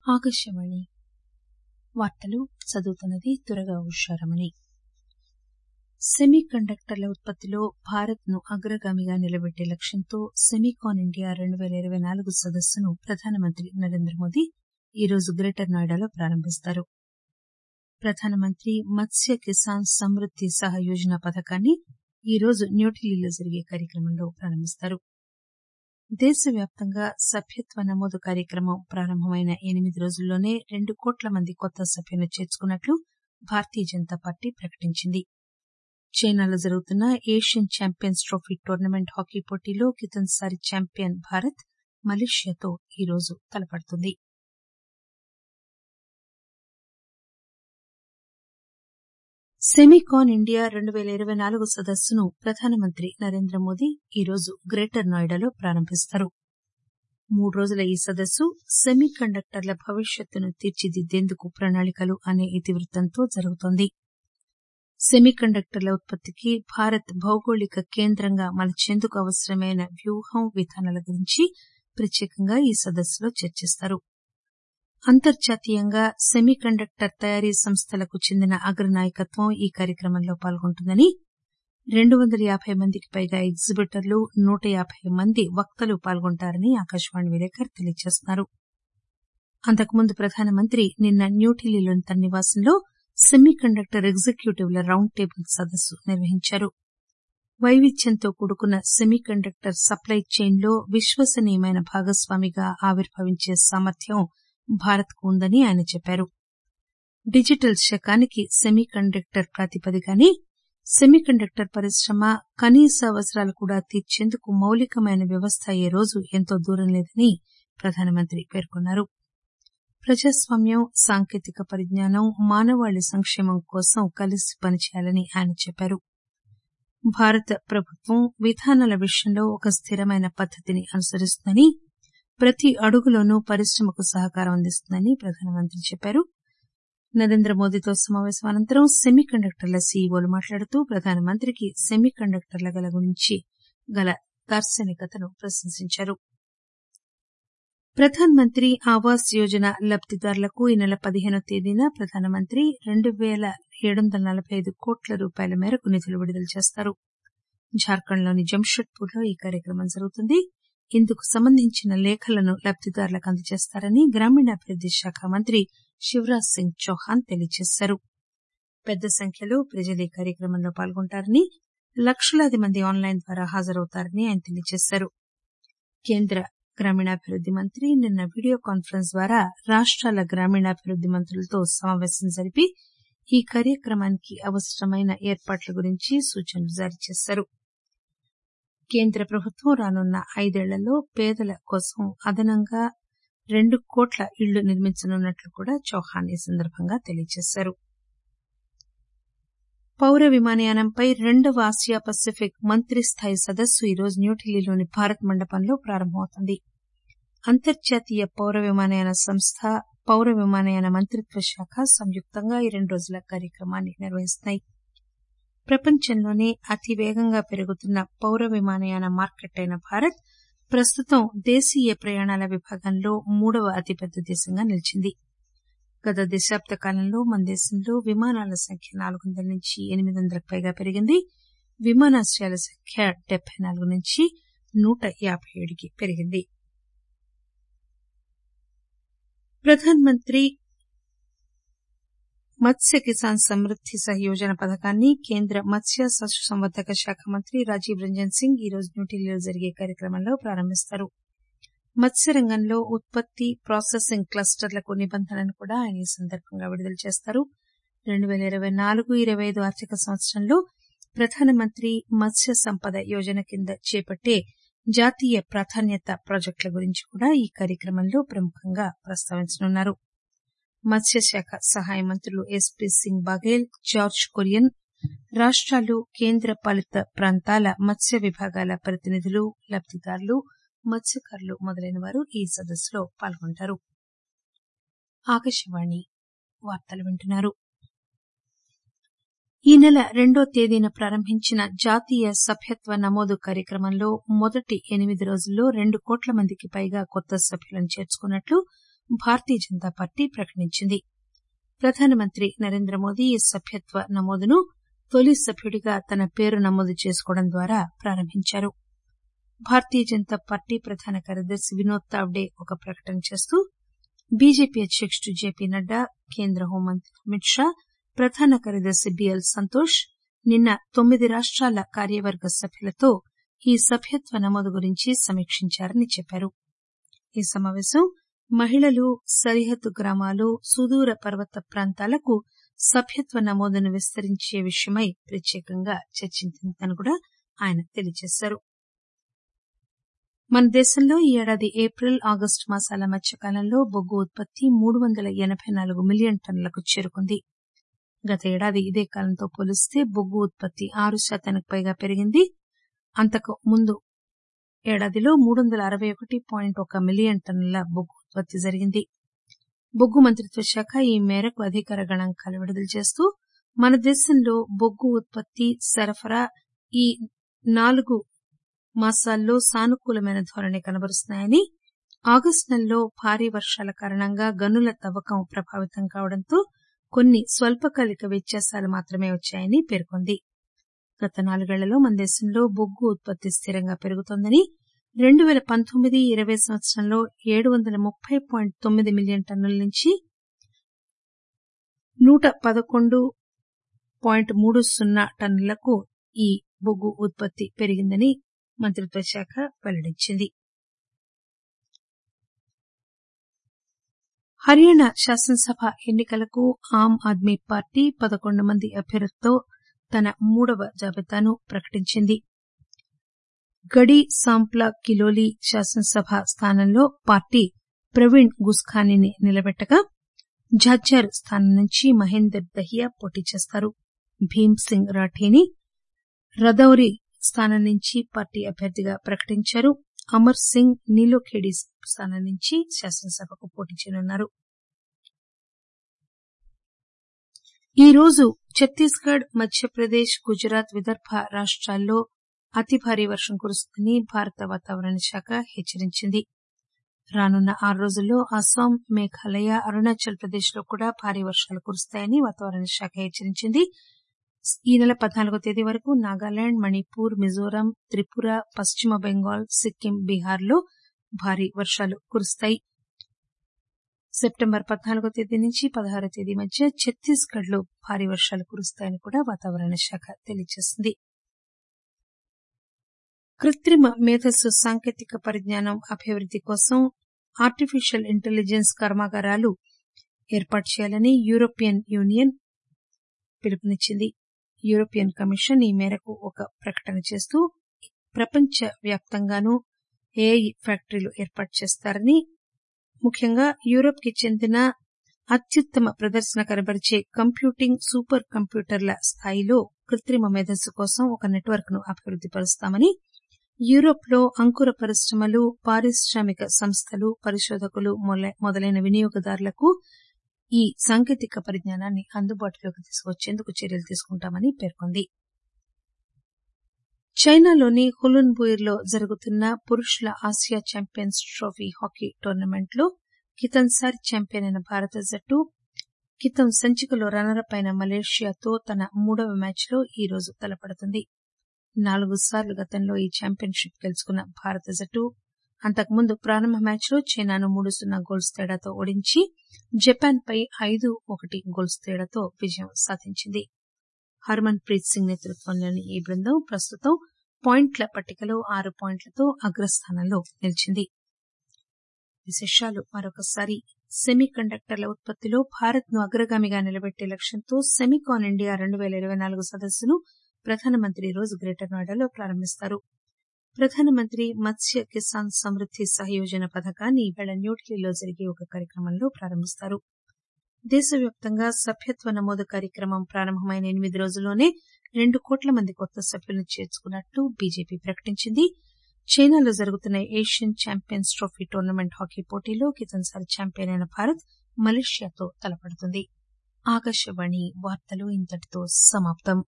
ఆకాశవాణి వార్తలు చదువుతున్నది దుర్గా ఉషారమణి సెమీ కండక్టర్ల ఉత్పత్తిలో భారత్ ను అగ్రగామిగా నిలబెట్టే లక్ష్యంతో సెమీకాన్ ఇండియా రెండు పేల ఇరవై నాలుగు సదస్సును ప్రధానమంత్రి నరేంద్ర మోదీ ఈరోజు గ్రేటర్ నోయిడాలో ప్రారంభిస్తారు ప్రధానమంత్రి మత్స్య కిసాన్ సమృద్ది సహయోజన పథకాన్ని ఈరోజు న్యూఢిల్లీలో జరిగే కార్యక్రమంలో ప్రారంభిస్తారు దేశవ్యాప్తంగా సభ్యత్వ నమోదు కార్యక్రమం ప్రారంభమైన ఎనిమిది రోజుల్లోనే రెండు కోట్ల మంది కొత్త సభ్యులను చేర్చుకున్నట్లు భారతీయ జనతా పార్టీ ప్రకటించింది చైనాలో జరుగుతున్న Asian champions trophy tournament hockey పోటీలో కితన్సారి ఛాంపియన్ భారత్ మలేషియాతో ఈరోజు తలపడుతుంది సెమీకాన్ ఇండియా రెండు పేల ఇరవై నాలుగు సదస్సును ప్రధానమంత్రి నరేంద్ర మోదీ ఈరోజు గ్రేటర్ నోయిడాలో ప్రారంభిస్తారు మూడు రోజుల ఈ సదస్సు సెమీ కండక్టర్ల భవిష్యత్తును తీర్చిదిద్దేందుకు ప్రణాళికలు అనే ఇతివృత్తంతో జరుగుతోంది సెమీ కండక్టర్ల ఉత్పత్తికి భారత్ భౌగోళిక కేంద్రంగా మలచేందుకు అవసరమైన వ్యూహం విధానాల గురించి ప్రత్యేకంగా ఈ సదస్సులో చర్చిస్తారు అంతర్జాతీయంగా సెమీ కండక్టర్ తయారీ సంస్థలకు చెందిన అగ్రనాయకత్వం ఈ కార్యక్రమంలో పాల్గొంటుందని రెండు వందల యాబై మందికి పైగా ఎగ్జిబిటర్లు నూట యాబై మంది వక్తలు పాల్గొంటారని ఆకాశవాణి విలేకరి తెలియజేస్తున్నారు అంతకుముందు ప్రధానమంత్రి నిన్న న్యూఢిల్లీలోని తన నివాసంలో సెమీ కండక్టర్ ఎగ్జిక్యూటివ్ల రౌండ్ టేబుల్ సదస్సు నిర్వహించారు వైవిధ్యంతో కూడుకున్న సెమీ కండక్టర్ సప్లై చైన్ లో విశ్వసనీయమైన భాగస్వామిగా ఆవిర్భవించే సామర్థ్యం భారత్ కు ఉందని ఆయన చెప్పారు డిజిటల్ శకానికి సెమీ కండక్టర్ ప్రాతిపదికని సెమీ కండక్టర్ పరిశ్రమ కనీస అవసరాలు కూడా తీర్చేందుకు మౌలికమైన వ్యవస్థ అయ్యే రోజు ఎంతో దూరం లేదని ప్రధానమంత్రి పేర్కొన్నారు ప్రజాస్వామ్యం సాంకేతిక పరిజ్ఞానం మానవాళి సంక్షేమం కోసం కలిసి పనిచేయాలని ఆయన చెప్పారు భారత ప్రభుత్వం విధానాల విషయంలో ఒక స్థిరమైన పద్దతిని అనుసరిస్తుందని ప్రతి అడుగులోనూ పరిశ్రమకు సహకారం అందిస్తుందని ప్రధానమంత్రి చెప్పారు నరేంద్ర మోదీతో సమావేశం అనంతరం సెమీ కండక్టర్ల సీఈఓలు మాట్లాడుతూ ప్రధానమంత్రికి సెమీ కండక్టర్ల గల గురించి గల దార్శనికతను ప్రశంసించారు ప్రధాన్ మంత్రి ఆవాస్ యోజన లబ్దిదారులకు ఈ నెల పదిహేనో తేదీన ప్రధానమంత్రి రెండు పేల ఏడు వందల నలబై ఐదు కోట్ల రూపాయల మేరకు నిధులు విడుదల చేస్తారు జార్ఖండ్లోని జంషెడ్పూర్ లో ఈ కార్యక్రమం జరుగుతుంది ఇందుకు సంబంధించిన లేఖలను లబ్దిదారులకు అందజేస్తారని గ్రామీణాభివృద్ది శాఖ మంత్రి శివరాజ్ సింగ్ చౌహాన్ తెలియజేశారు పెద్ద సంఖ్యలో ప్రజలు ఈ కార్యక్రమంలో పాల్గొంటారని లక్షలాది మంది ఆన్లైన్ ద్వారా హాజరవుతారని ఆయన తెలియజేశారు కేంద్ర గ్రామీణాభివృద్ది మంత్రి నిన్న వీడియో కాన్ఫరెన్స్ ద్వారా రాష్టాల గ్రామీణాభివృద్ది మంత్రులతో సమావేశం జరిపి ఈ కార్యక్రమానికి అవసరమైన ఏర్పాట్ల గురించి సూచనలు జారీ చేశారు కేంద్ర ప్రభుత్వం రానున్న ఐదేళ్లలో పేదల కోసం అదనంగా రెండు కోట్ల ఇళ్లు నిర్మించనున్నట్లు కూడా చౌహాన్ ఈ సందర్భంగా తెలియజేశారు పౌర విమానయానంపై రెండవ ఆసియా పసిఫిక్ మంత్రి స్థాయి సదస్సు ఈరోజు న్యూఢిల్లీలోని భారత్ మండపంలో ప్రారంభమవుతుంది అంతర్జాతీయ పౌర విమానయాన సంస్థ పౌర విమానయాన మంత్రిత్వ శాఖ సంయుక్తంగా ఈ రెండు రోజుల కార్యక్రమాన్ని నిర్వహిస్తున్నాయి ప్రపంచంలోనే అతి వేగంగా పెరుగుతున్న పౌర విమానయాన మార్కెట్ అయిన భారత్ ప్రస్తుతం దేశీయ ప్రయాణాల విభాగంలో మూడవ అతిపెద్ద దేశంగా నిలిచింది గత దశాబ్ద కాలంలో మన దేశంలో విమానాల సంఖ్య నాలుగు వందల నుంచి ఎనిమిది వందలకు పైగా పెరిగింది విమానాశ్రయాల సంఖ్య డెబ్బై నాలుగు నుంచి నూట యాబై ఏడుకి పెరిగింది ప్రధాన్ మంత్రి మత్స్య కిసాన్ సమృద్ది సహయోజన పథకాన్ని కేంద్ర మత్స్య పశుసంవర్ధక శాఖ మంత్రి రాజీవ్ రంజన్ సింగ్ ఈరోజు న్యూఢిల్లీలో జరిగే కార్యక్రమంలో ప్రారంభిస్తారు మత్స్యరంగంలో ఉత్పత్తి ప్రాసెసింగ్ క్లస్టర్లకు నిబంధనలను కూడా ఆయన ఈ సందర్భంగా విడుదల చేస్తారు రెండు పేల ఇరవై నాలుగు ఇరవై ఐదు ఆర్థిక సంవత్సరంలో ప్రధానమంత్రి మత్స్య సంపద యోజన కింద చేపట్టే జాతీయ ప్రాధాన్యత ప్రాజెక్టుల గురించి కూడా ఈ కార్యక్రమంలో ప్రముఖంగా ప్రస్తావించనున్నారు మత్స్యశాఖ సహాయ మంత్రులు ఎస్పీ సింగ్ బాఘేల్ జార్జ్ కొరియన్ రాష్టాలు కేంద్ర పాలిత ప్రాంతాల మత్స్య విభాగాల ప్రతినిధులు లబ్దిదారులు మత్స్యకారులు మొదలైన వారు ఈ సదస్సులో పాల్గొంటారు ఆకాశవాణి వార్తలు వింటున్నారు ఈ నెల రెండో తేదీన ప్రారంభించిన జాతీయ సభ్యత్వ నమోదు కార్యక్రమంలో మొదటి ఎనిమిది రోజుల్లో రెండు కోట్ల మందికి పైగా కొత్త సభ్యులను చేర్చుకున్నట్లు భారతీయ జనతా పార్టీ ప్రకటించింది ప్రధానమంత్రి నరేంద్ర మోదీ ఈ సభ్యత్వ నమోదును తొలి సభ్యుడిగా తన పేరు నమోదు చేసుకోవడం ద్వారా ప్రారంభించారు భారతీయ జనతా పార్టీ ప్రధాన కార్యదర్శి వినోద్ తావ్డే ఒక ప్రకటన చేస్తూ బీజేపీ అధ్యకుడు జేపీ నడ్డా కేంద్ర హోంమంత్రి అమిత్ షా ప్రధాన కార్యదర్శి బిఎల్ సంతోష్ నిన్న తొమ్మిది రాష్టాల కార్యవర్గ సభ్యులతో ఈ సభ్యత్వ నమోదు గురించి సమీక్షించారని చెప్పారు ఈ సమావేశం మహిళలు సరిహద్దు గ్రామాలు సుదూర పర్వత ప్రాంతాలకు సభ్యత్వ నమోదును విస్తరించే విషయమై ప్రత్యేకంగా చర్చించిందని కూడా ఆయన తెలియజేశారు మన దేశంలో ఈ ఏడాది ఏప్రిల్ ఆగస్టు మాసాల మధ్యకాలంలో బొగ్గు ఉత్పత్తి మూడు వందల ఎనబై నాలుగు మిలియన్ టన్నులకు చేరుకుంది గత ఏడాది ఇదే కాలంతో పోలిస్తే బొగ్గు ఉత్పత్తి ఆరు శాతానికి పైగా పెరిగింది అంతకు ముందు ఏడాదిలో మూడు వందల అరవై ఒకటి పాయింట్ ఒక మిలియన్ టన్నుల బొగ్గు ఉత్పత్తి జరిగింది బొగ్గు మంత్రిత్వ శాఖ ఈ మేరకు అధికార గణాంకాలు విడుదల చేస్తూ మన దేశంలో బొగ్గు ఉత్పత్తి సరఫరా ఈ నాలుగు మాసాల్లో సానుకూలమైన ధోరణి కనబరుస్తున్నాయని ఆగస్టు నెలలో భారీ వర్షాల కారణంగా గనుల తవ్వకం ప్రభావితం కావడంతో కొన్ని స్వల్పకాలిక వ్యత్యాసాలు మాత్రమే వచ్చాయని పేర్కొంది గత నాలుగేళ్లలో మన దేశంలో బొగ్గు ఉత్పత్తి స్థిరంగా పెరుగుతోందని రెండు పేల పంతొమ్మిది ఇరవై సంవత్సరంలో ఏడు వందల ముప్పై పాయింట్ తొమ్మిది మిలియన్ టన్నుల నుంచి నూట పదకొండు పాయింట్ మూడు సున్నా టన్నులకు ఈ బొగ్గు ఉత్పత్తి పెరిగిందని మంత్రిత్వ శాఖ వెల్లడించింది హర్యానా శాసనసభ ఎన్నికలకు ఆమ్ ఆద్మీ పార్టీ పదకొండు మంది అభ్యర్థులతో తన మూడవ జాబితాను ప్రకటించింది గడి సాంప్లా కిలోలి శాసనసభ స్థానంలో పార్టీ ప్రవీణ్ గుస్ఖానీని నిలబెట్టగా ఝజ్జర్ స్థానం నుంచి మహేందర్ దహియా పోటీ చేస్తారు భీమ్ సింగ్ రాఠీని రదౌరి స్థానం నుంచి పార్టీ అభ్యర్థిగా ప్రకటించారు అమర్ సింగ్ నీలోఖేడి స్థానం నుంచి శాసనసభకు పోటీ చేయనున్నారు ఈ రోజు ఛత్తీస్గఢ్ మధ్యప్రదేశ్ గుజరాత్ విదర్భ రాష్టాల్లో అతి భారీ వర్షం కురుస్తుందని భారత వాతావరణ శాఖ హెచ్చరించింది రానున్న ఆరు రోజుల్లో అస్సాం మేఘాలయ అరుణాచల్ ప్రదేశ్ లో కూడా భారీ వర్షాలు కురుస్తాయని వాతావరణ శాఖ హెచ్చరించింది ఈ నెల పద్నాలుగో తేదీ వరకు నాగాలాండ్ మణిపూర్ మిజోరాం త్రిపుర పశ్చిమ బెంగాల్ సిక్కిం బీహార్ లో భారీ వర్షాలు కురుస్తాయి సెప్టెంబర్ పద్నాలుగో తేదీ నుంచి పదహారో తేదీ మధ్య ఛత్తీస్గఢ్ లో భారీ వర్షాలు కురుస్తాయని కూడా వాతావరణ శాఖ తెలియజేసింది కృత్రిమ మేధస్సు సాంకేతిక పరిజ్ఞానం అభివృద్ది కోసం ఆర్టిఫిషియల్ ఇంటెలిజెన్స్ కర్మాగారాలు ఏర్పాటు చేయాలని యూరోపియన్ యూనియన్ పిలుపునిచ్చింది యూరోపియన్ కమిషన్ ఈ మేరకు ఒక ప్రకటన చేస్తూ ప్రపంచ వ్యాప్తంగానూ ఏఐ ఫ్యాక్టరీలు ఏర్పాటు చేస్తారని ముఖ్యంగా యూరోప్ కి చెందిన అత్యుత్తమ ప్రదర్శన కనబరిచే కంప్యూటింగ్ సూపర్ కంప్యూటర్ల స్థాయిలో కృత్రిమ మేధస్సు కోసం ఒక నెట్వర్క్ ను అభివృద్ది పరుస్తామని యూరోప్ లో అంకుర పరిశ్రమలు పారిశ్రామిక సంస్థలు పరిశోధకులు మొదలైన వినియోగదారులకు ఈ సాంకేతిక పరిజ్ఞానాన్ని అందుబాటులోకి తీసుకొచ్చేందుకు చర్యలు తీసుకుంటామని పేర్కొంది చైనాలోని హులున్బుయిర్ లో జరుగుతున్న పురుషుల Asia champions trophy hockey tournament లో కితన్సారి ఛాంపియన్ అయిన భారత జట్టు కితం సంచికలో రన్నరప్ అయిన మలేషియాతో తన మూడవ మ్యాచ్ లో ఈ రోజు తలపడుతుంది నాలుగు సార్లు గతంలో ఈ ఛాంపియన్షిప్ గెలుచుకున్న భారత జట్టు అంతకుముందు ప్రారంభ మ్యాచ్ లో చైనాను మూడు సున్నా గోల్స్ తేడాతో ఓడించి జపాన్ పై ఐదు ఒకటి గోల్స్ తేడాతో విజయం సాధించింది హర్మన్ ప్రీత్ సింగ్ నేతృత్వంలోని ఈ బృందం ప్రస్తుతం పాయింట్ల పట్టికలో ఆరు పాయింట్లతో అగ్రస్థానంలో నిలిచింది విశేషాలు మరొకసారి సెమీ కండక్టర్ల ఉత్పత్తిలో భారత్ ను అగ్రగామిగా నిలబెట్టే లక్ష్యంతో సెమికాన్ ఇండియా రెండు పేల ఇరవై నాలుగు సదస్సును ప్రధానమంత్రి ఈ రోజు గ్రేటర్ నోయిడాలో ప్రారంభిస్తారు ప్రధానమంత్రి మత్స్య కిసాన్ సమృద్ది సహయోజన పథకాన్ని ఈవేళ న్యూఢిల్లీలో జరిగే ఒక కార్యక్రమంలో ప్రారంభిస్తారు దేశవ్యాప్తంగా సభ్యత్వ నమోదు కార్యక్రమం ప్రారంభమైన ఎనిమిది రోజుల్లోనే రెండు కోట్ల మంది కొత్త సభ్యులను చేర్చుకున్నట్లు బీజేపీ ప్రకటించింది చైనాలో జరుగుతున్న Asian champions trophy tournament hockey పోటీలో కితన్సారి ఛాంపియన్ అయిన భారత్ మలేషియాతో తలపడుతుంది ఆకాశవాణి వార్తలు ఇంతటితో సమాప్తం